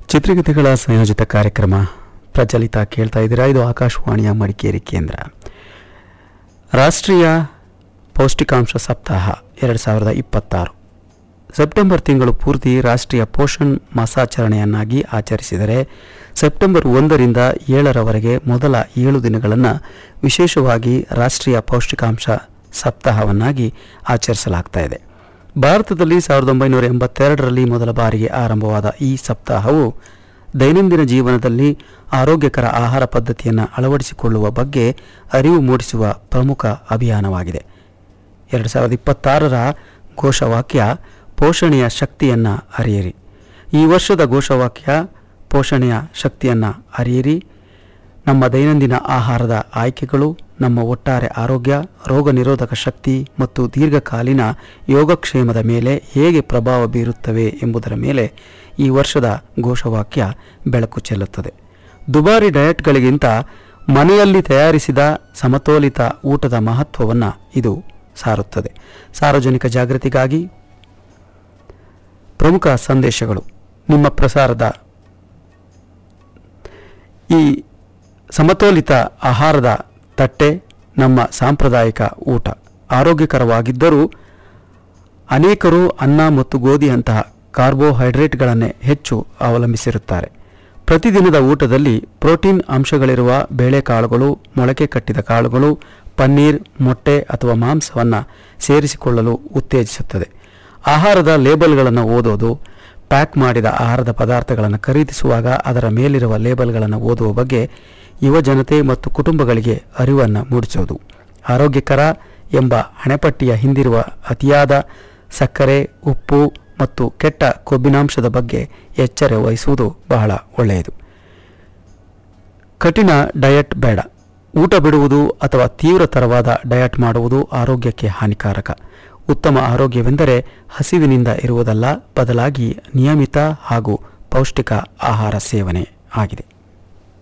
ಚಿತ್ರಗೀತೆಗಳ ಸಂಯೋಜಿತ ಕಾರ್ಯಕ್ರಮ ಪ್ರಚಲಿತ ಕೇಳ್ತಾ ಇದ್ದೀರಾ ಇದು ಆಕಾಶವಾಣಿಯ ಮಡಿಕೇರಿ ಕೇಂದ್ರ ರಾಷ್ಟ್ರೀಯ ಪೌಷ್ಟಿಕಾಂಶ ಸಪ್ತಾಹ ಎರಡು ಸಾವಿರದ ಇಪ್ಪತ್ತಾರು ಸೆಪ್ಟೆಂಬರ್ ತಿಂಗಳು ಪೂರ್ತಿ ರಾಷ್ಟ್ರೀಯ ಪೋಷಣ್ ಮಾಸಾಚರಣೆಯನ್ನಾಗಿ ಆಚರಿಸಿದರೆ ಸೆಪ್ಟೆಂಬರ್ ಒಂದರಿಂದ ಏಳರವರೆಗೆ ಮೊದಲ ಏಳು ದಿನಗಳನ್ನು ವಿಶೇಷವಾಗಿ ರಾಷ್ಟ್ರೀಯ ಪೌಷ್ಟಿಕಾಂಶ ಸಪ್ತಾಹವನ್ನಾಗಿ ಆಚರಿಸಲಾಗ್ತಾ ಇದೆ ಭಾರತದಲ್ಲಿ ಸಾವಿರದ ಒಂಬೈನೂರ ಎಂಬತ್ತೆರಡರಲ್ಲಿ ಮೊದಲ ಬಾರಿಗೆ ಆರಂಭವಾದ ಈ ಸಪ್ತಾಹವು ದೈನಂದಿನ ಜೀವನದಲ್ಲಿ ಆರೋಗ್ಯಕರ ಆಹಾರ ಪದ್ಧತಿಯನ್ನು ಅಳವಡಿಸಿಕೊಳ್ಳುವ ಬಗ್ಗೆ ಅರಿವು ಮೂಡಿಸುವ ಪ್ರಮುಖ ಅಭಿಯಾನವಾಗಿದೆ ಎರಡು ಸಾವಿರದ ಇಪ್ಪತ್ತಾರರ ಘೋಷವಾಕ್ಯ ಪೋಷಣೆಯ ಶಕ್ತಿಯನ್ನು ಅರಿಯಿರಿ ಈ ವರ್ಷದ ಘೋಷವಾಕ್ಯ ಪೋಷಣೆಯ ಶಕ್ತಿಯನ್ನು ಅರಿಯಿರಿ ನಮ್ಮ ದೈನಂದಿನ ಆಹಾರದ ಆಯ್ಕೆಗಳು ನಮ್ಮ ಒಟ್ಟಾರೆ ಆರೋಗ್ಯ ರೋಗ ನಿರೋಧಕ ಶಕ್ತಿ ಮತ್ತು ದೀರ್ಘಕಾಲೀನ ಯೋಗಕ್ಷೇಮದ ಮೇಲೆ ಹೇಗೆ ಪ್ರಭಾವ ಬೀರುತ್ತವೆ ಎಂಬುದರ ಮೇಲೆ ಈ ವರ್ಷದ ಘೋಷವಾಕ್ಯ ಬೆಳಕು ಚೆಲ್ಲುತ್ತದೆ ದುಬಾರಿ ಡಯಟ್ಗಳಿಗಿಂತ ಮನೆಯಲ್ಲಿ ತಯಾರಿಸಿದ ಸಮತೋಲಿತ ಊಟದ ಮಹತ್ವವನ್ನು ಇದು ಸಾರುತ್ತದೆ ಸಾರ್ವಜನಿಕ ಜಾಗೃತಿಗಾಗಿ ಪ್ರಮುಖ ಸಂದೇಶಗಳು ನಿಮ್ಮ ಪ್ರಸಾರದ ಈ ಸಮತೋಲಿತ ಆಹಾರದ ತಟ್ಟೆ ನಮ್ಮ ಸಾಂಪ್ರದಾಯಿಕ ಊಟ ಆರೋಗ್ಯಕರವಾಗಿದ್ದರೂ ಅನೇಕರು ಅನ್ನ ಮತ್ತು ಗೋಧಿಯಂತಹ ಕಾರ್ಬೋಹೈಡ್ರೇಟ್ಗಳನ್ನೇ ಹೆಚ್ಚು ಅವಲಂಬಿಸಿರುತ್ತಾರೆ ಪ್ರತಿದಿನದ ಊಟದಲ್ಲಿ ಪ್ರೋಟೀನ್ ಅಂಶಗಳಿರುವ ಬೇಳೆಕಾಳುಗಳು ಮೊಳಕೆ ಕಟ್ಟಿದ ಕಾಳುಗಳು ಪನ್ನೀರ್ ಮೊಟ್ಟೆ ಅಥವಾ ಮಾಂಸವನ್ನು ಸೇರಿಸಿಕೊಳ್ಳಲು ಉತ್ತೇಜಿಸುತ್ತದೆ ಆಹಾರದ ಲೇಬಲ್ಗಳನ್ನು ಓದೋದು ಪ್ಯಾಕ್ ಮಾಡಿದ ಆಹಾರದ ಪದಾರ್ಥಗಳನ್ನು ಖರೀದಿಸುವಾಗ ಅದರ ಮೇಲಿರುವ ಲೇಬಲ್ಗಳನ್ನು ಓದುವ ಬಗ್ಗೆ ಯುವ ಜನತೆ ಮತ್ತು ಕುಟುಂಬಗಳಿಗೆ ಅರಿವನ್ನು ಮೂಡಿಸೋದು ಆರೋಗ್ಯಕರ ಎಂಬ ಹಣೆಪಟ್ಟಿಯ ಹಿಂದಿರುವ ಅತಿಯಾದ ಸಕ್ಕರೆ ಉಪ್ಪು ಮತ್ತು ಕೆಟ್ಟ ಕೊಬ್ಬಿನಾಂಶದ ಬಗ್ಗೆ ಎಚ್ಚರ ವಹಿಸುವುದು ಬಹಳ ಒಳ್ಳೆಯದು ಕಠಿಣ ಡಯಟ್ ಬೇಡ ಊಟ ಬಿಡುವುದು ಅಥವಾ ತೀವ್ರತರವಾದ ಡಯಟ್ ಮಾಡುವುದು ಆರೋಗ್ಯಕ್ಕೆ ಹಾನಿಕಾರಕ ಉತ್ತಮ ಆರೋಗ್ಯವೆಂದರೆ ಹಸಿವಿನಿಂದ ಇರುವುದಲ್ಲ ಬದಲಾಗಿ ನಿಯಮಿತ ಹಾಗೂ ಪೌಷ್ಟಿಕ ಆಹಾರ ಸೇವನೆ ಆಗಿದೆ